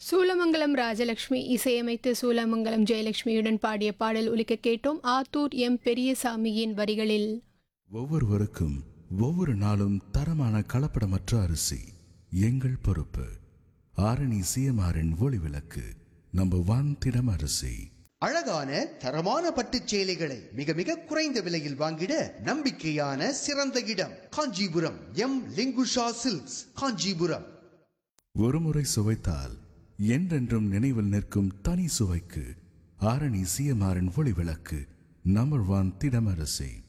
சூலமங்கலம் ராஜலட்சுமி இசையமைத்து சூலமங்கலம் ஜெயலட்சுமியுடன் பாடிய பாடல் ஒலிக்க கேட்டோம் ஆத்தூர் எம் பெரியசாமியின் வரிகளில் ஒவ்வொருவருக்கும் ஒவ்வொரு நாளும் தரமான கலப்படமற்ற அரிசி எங்கள் பொறுப்பு ஆரணி சிஎம்ஆரின் ஒளி விளக்கு நம்பர் ஒன் திடம் அரிசி அழகான தரமான பட்டுச் சேலைகளை மிக மிக குறைந்த விலையில் வாங்கிட நம்பிக்கையான சிறந்த இடம் காஞ்சிபுரம் எம் லிங்குஷா சில்க்ஸ் காஞ்சிபுரம் ஒருமுறை சுவைத்தால் என்றென்றும் நினைவில் நிற்கும் தனி சுவைக்கு ஆரணி சிஎம்ஆரின் ஒளி விளக்கு நம்பர் ஒன் திடம் அரிசி